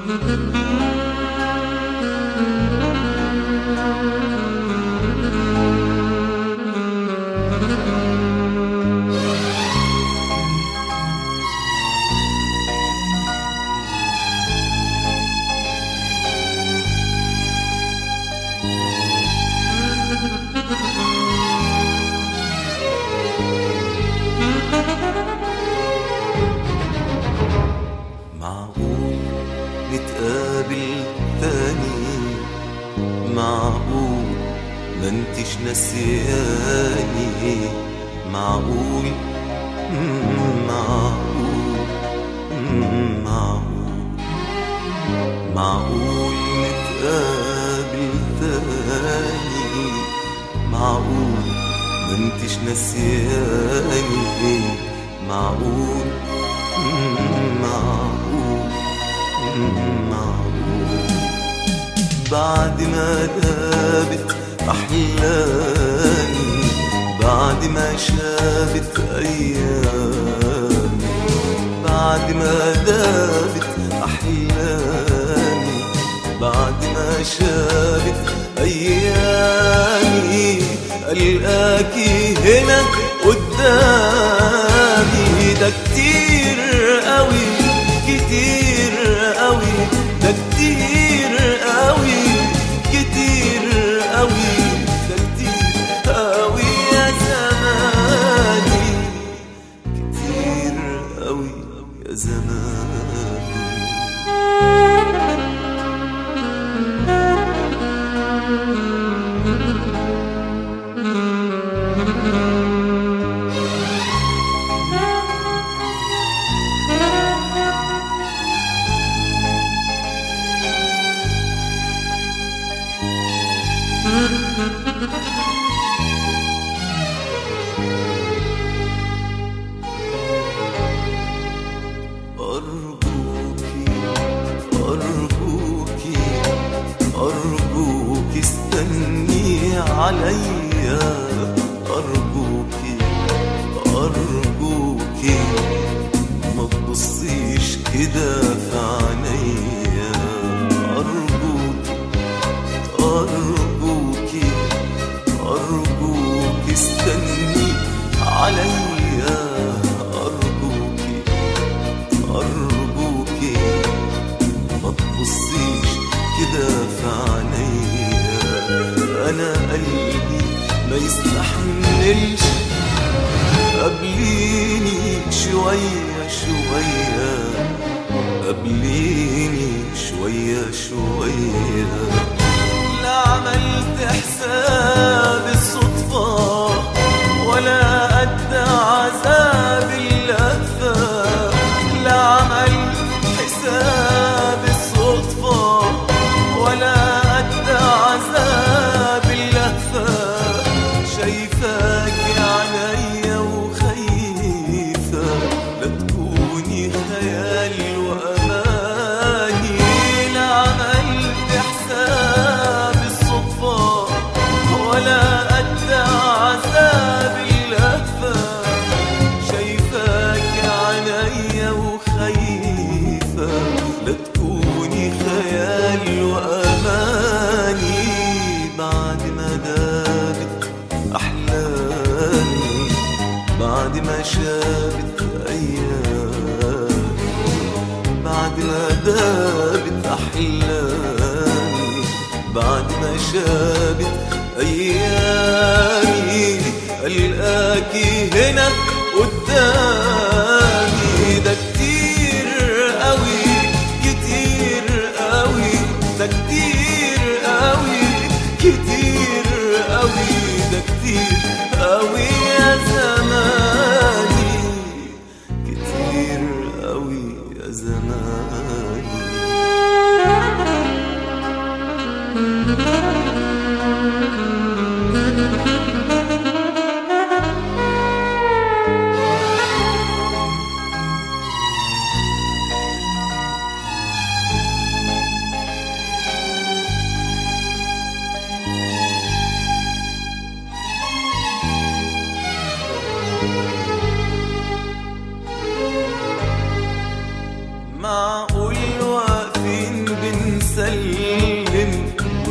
معقول نتقابل تاني معقول ما انتش نسياني معقول مم، معقول مم، معقول معقول نتقابل تاني معقول ما انتش نسياني معقول مم، معقول مم، معقول بعد ما دابت أحلامي بعد ما شابت أيامي بعد ما دابت أحلامي بعد ما شابت أيامي ألقاكي هنا قدامي ده كتير قوي كتير قوي ده كتير قوي كتير قوي ده كتير قوي يا زماني كتير قوي يا زماني أرجوكي أرجوكي أرجوكي استني عليا أرجوكي أرجوكي ما تبصيش كده في عينيا أرجوكي أرجوكي أرجوكي استني عليا أرجوكي أرجوكي ما تبصيش كده في عينيا أنا قلبي ما يستحملش قبليني شوية شوية قبليني شوية شوية لا عملت حساب الصدفة ولا قد عذاب اللهفة لا عملت حساب الصدفة ولا قد عذاب اللهفة شايفاك عينيا وخايفة لا تكوني خيال وأماني لا عملت حساب الصدفة ولا قد عذاب اللهفة شايفاك عينيا وخايفة لا تكوني خيال وأماني بعد ما دابت أحلامي بعد ما شابت أيامي بعد ما دابت أحلامي بعد ما شابت أيامي ألقاكي هنا قدامي ده كتير قوي كتير قوي ده كتير قوي كتير قوي ده كتير قوي يا زماني كتير قوي يا زماني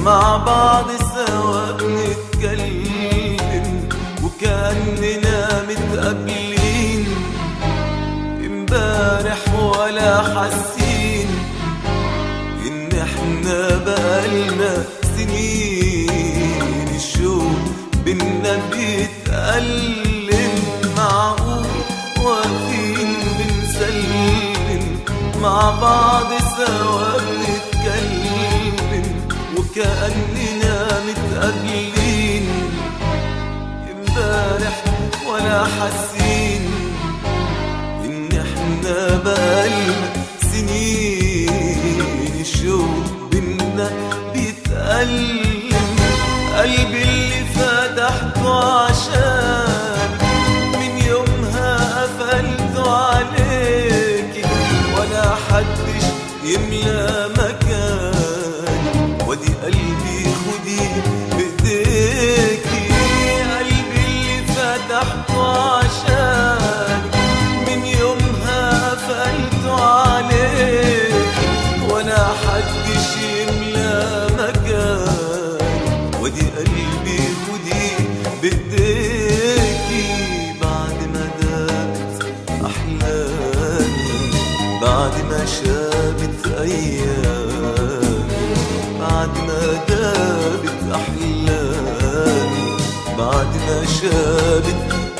مع بعض سوا بنتكلم وكأننا متقابلين امبارح ولا حاسين ان احنا بقالنا سنين الشوق بينا بيتألم معقول واقفين بنسلم مع بعض سوا بنتكلم وكأننا متقابلين امبارح ولا حاسين ان احنا بقالنا سنين الشوق بينا بيتألم قلبي اللي فتحته عشان من يومها قفلته عليكي ولا حدش يملى مكاني ودي قلبي خدي بايديكي قلبي اللي فتحته عشان من يومها قفلته عليك ولا حدش يملى مكان ودي قلبي خدي بايديكي بعد ما دابت احلامي بعد ما شابت ايامي بعد ما دابت احلامي بعد ما شابت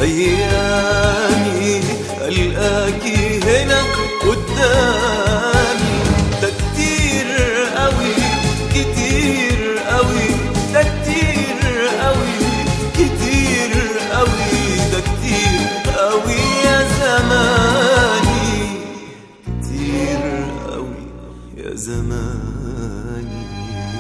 ايامي القاكي هنا قدامي ده كتير قوي كتير قوي ده كتير قوي كتير قوي ده كتير قوي يا زماني كتير قوي يا زماني